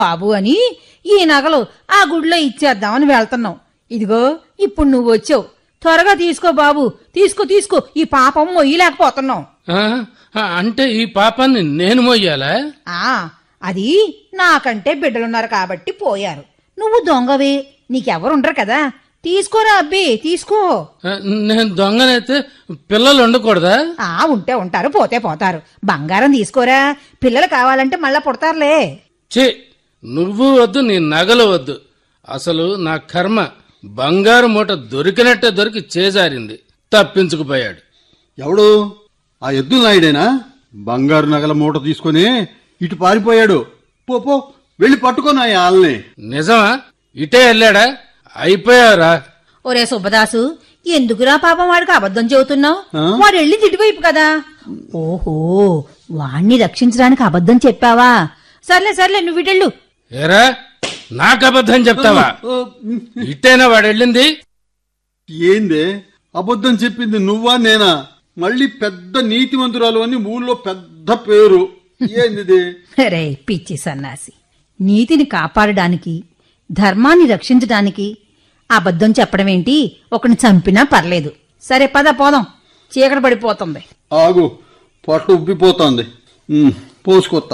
బాబు అని ఈ నగలు ఆ గుడిలో ఇచ్చేద్దామని వెళ్తున్నాం ఇదిగో ఇప్పుడు నువ్వు వచ్చావు త్వరగా తీసుకో బాబు తీసుకో తీసుకో ఈ పాపం మొయ్యలేకపోతున్నాం ఆ, ఆ, అంటే ఈ పాపాన్ని నేను మోయాలా ఆ అది నాకంటే బిడ్డలున్నారు కాబట్టి పోయారు నువ్వు దొంగవే నీకెవరుండరు కదా తీసుకోరా అబ్బి తీసుకో ఆ, నేను దొంగనైతే పిల్లలు ఉండకూడదా ఆ ఉంటే ఉంటారు పోతే పోతారు బంగారం తీసుకోరా పిల్లలు కావాలంటే మళ్ళా పుడతారులే ఛీ నువ్వు వద్దు నీ నగలు వద్దు అసలు నా కర్మ బంగారు మూట దొరికినట్టే దొరికి చేజారింది తప్పించుకుపోయాడు ఎవడు ఆ ఎద్దుల నాయుడేనా బంగారు నగల మూట తీసుకొని ఇటు పారిపోయాడు పో పో వెళ్ళి పట్టుకోనా వాళ్ళని నిజమా ఇటే వెళ్ళాడా అయిపోయారా ఒరే సుబ్బదాసు ఎందుకురా పాపం వాడికి అబద్ధం చెబుతున్నావు ఆ? వాడు వెళ్ళి ఇటువైపు కదా ఓహో వాణ్ణి రక్షించడానికి అబద్ధం చెప్పావా సర్లే సర్లే నువ్వు ఇటెళ్ళు ఏరా నాకు అబద్ధం చెప్తావా ఓ, ఇట్టేనా వాడు వెళ్ళింది ఏందే అబద్ధం చెప్పింది నువ్వా నేనా మళ్ళీ పెద్ద నీతివంతురాలు అని ఊళ్ళో పెద్ద పేరు ఏంది రే పిచ్చి సన్నాసి నీతిని కాపాడడానికి ధర్మాన్ని రక్షించడానికి అబద్ధం చెప్పడం ఏంటి ఒకని చంపినా పర్లేదు సరే పద పోదాం చీకటి పడిపోతుంది ఆగు పొట్ట ఉబ్బిపోతోంది ఉమ్, పోసుకొత్తా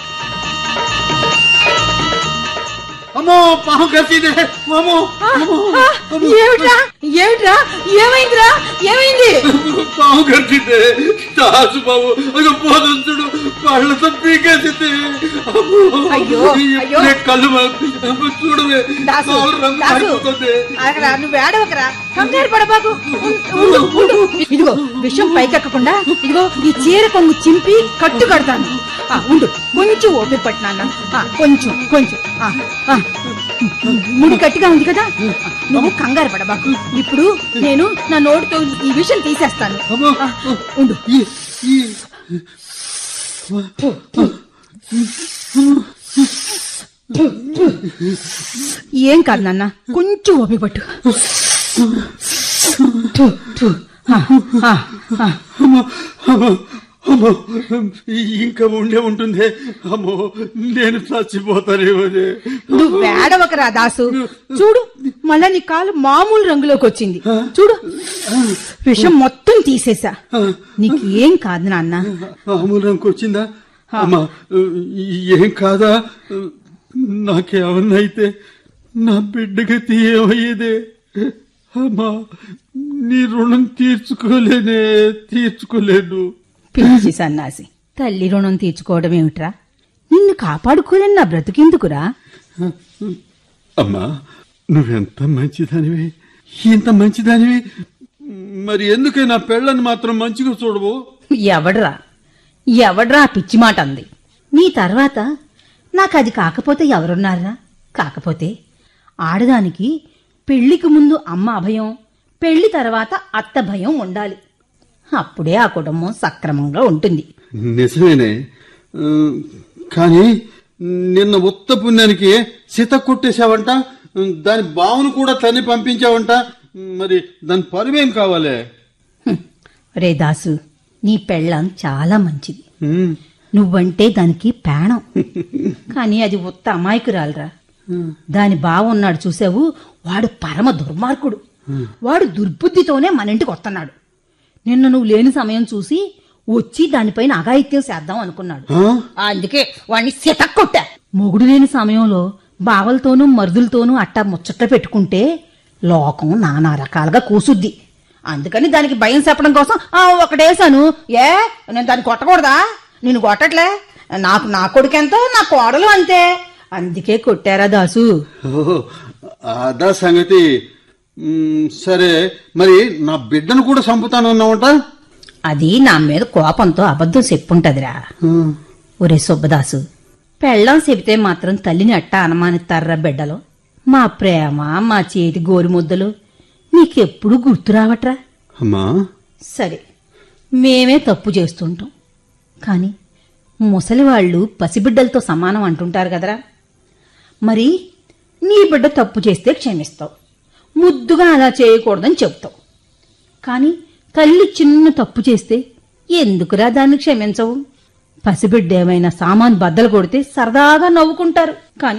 అమ్మో పాము కట్టిదే అమ్మో అమ్మో, అమ్మో. ఏమిట్రా ఏమిట్రా ఏమైందిరా ఏమైంది పాము కట్టిందే దాసు బాబు అయ్యో పోతుంచుడు కళ్ళతో పీకేసింది అమ్మో. అయ్యో, అయ్యో. ఇప్పుడే కళ్ళు మాకు- అమ్మో, చూడవే దాసు కాలు రంగు దాసు మారిపోతుంది అక్కడ నువ్వు ఏడవకరా కంగారు పడబాకు ఉండు, ఉండు. ఇదిగో విషయం పైకెక్కకుండా ఇదిగో ఈ చీర కొంగు చింపి కట్టు కడతాను ఆ, ఉండు కొంచెం ఓపిక పట్టు నాన్న ఆ, కొంచెం కొంచెం ఆ, ఆ. ముడి గట్టిగా ఉంది కదా నువ్వు కంగారు పడబాకు ఇప్పుడు నేను నా నోటితో ఈ విషయం తీసేస్తాను అమ్మో. ఆ, ఉండు ఈ ఈ ఏం కాదు నాన్న కొంచెం ఓపిక పట్టు థు, థు. ఆ, ఆ, ఆ. అమ్మో అమ్మో అమ్మో ఇంకా ఉండే ఉంటుంది అమ్మో నేను చచ్చిపోతానేమోనే నువ్వు వేడవకరా దాసు చూడు మళ్ళా నీ కాలు మామూలు రంగులోకి వచ్చింది చూడు విషం మొత్తం తీసేశా నీకు ఏం కాదు నాన్న ఆమూలంకి వచ్చిందా అమ్మా ఏం కాదా నాకేమన్నా అయితే నా బిడ్డకి తీయమయ్యేదే అమ్మా నీ రుణం తీర్చుకోలేనే తీర్చుకోలేను పిచ్చి సన్నాసి తల్లి రుణం తీర్చుకోవడం ఏమిట్రా నిన్ను కాపాడుకోలేని నా బ్రతుకెందుకురా అమ్మా నువ్వెంత మంచిదానివి ఇంత మంచిదానివి మరి ఎందుకే నా పెళ్ళని మాత్రం మంచిగా చూడవు ఎవడ్రా ఎవడ్రా ఆ పిచ్చి మాట అంది నీ తర్వాత నాకు అది కాకపోతే ఎవరున్నారా కాకపోతే ఆడదానికి పెళ్లికి ముందు అమ్మ అభయం పెళ్లి తర్వాత అత్త భయం ఉండాలి అప్పుడే ఆ కుటుంబం సక్రమంగా ఉంటుంది నిజమేనే ఆ, కానీ నిన్న ఉత్త పుణ్యానికి సీత కొట్టేశావంట దాని బావును కూడా తన్ని పంపించావంట మరి దాని పరువేం కావాలి హ్మ్. రే దాసు నీ పెళ్ళం చాలా మంచిది ఉమ్, నువ్వంటే దానికి ప్రాణం కానీ అది ఉత్త అమాయకురాలరా దాని బావ ఉన్నాడు చూసావు వాడు పరమ దుర్మార్గుడు వాడు దుర్బుద్ధితోనే మన ఇంటికి వస్తున్నాడు నిన్న నువ్వు లేని సమయం చూసి వచ్చి దానిపైన అఘాయిత్యం చేద్దాం అనుకున్నాడు ఆ? అందుకే వాణ్ణి సితక్కొట్టా మొగుడు లేని సమయంలో బావలతోనూ మరుదులతోనూ అట్టా ముచ్చట్లు పెట్టుకుంటే లోకం నానా రకాలుగా కూసుద్ది అందుకని దానికి భయం చెప్పడం కోసం ఆ ఒకటేసాను ఏ నేను దాన్ని కొట్టకూడదా నేను కొట్టట్లే నాకు నా కొడుకెంతో నా కోడలు అంతే అందుకే కొట్టారా దాసు ఓహో, అదా సంగతి ఉమ్, సరే మరి నా బిడ్డను కూడా చంపుతానన్నావంట అది నా మీద కోపంతో అబద్ధం చెప్పుంటదిరా ఆ, ఒరే సుబ్బదాసు పెళ్ళం చెబితే మాత్రం తల్లిని అట్టా అనుమానిస్తారా బిడ్డలు మా ప్రేమ మా చేతి గోరుముద్దలు నీకెప్పుడు గుర్తు రావట్రా అమ్మా సరే మేమే తప్పు చేస్తుంటాం కానీ ముసలివాళ్ళు పసిబిడ్డలతో సమానం అంటుంటారు కదరా మరి నీ బిడ్డ తప్పు చేస్తే క్షమిస్తావు ముద్దుగా అలా చేయకూడదని చెప్తావు కానీ తల్లి చిన్న తప్పు చేస్తే ఎందుకురా దాన్ని క్షమించవు పసిబిడ్డ ఏమైనా సామాన్ బద్దలు కొడితే సరదాగా నవ్వుకుంటారు కానీ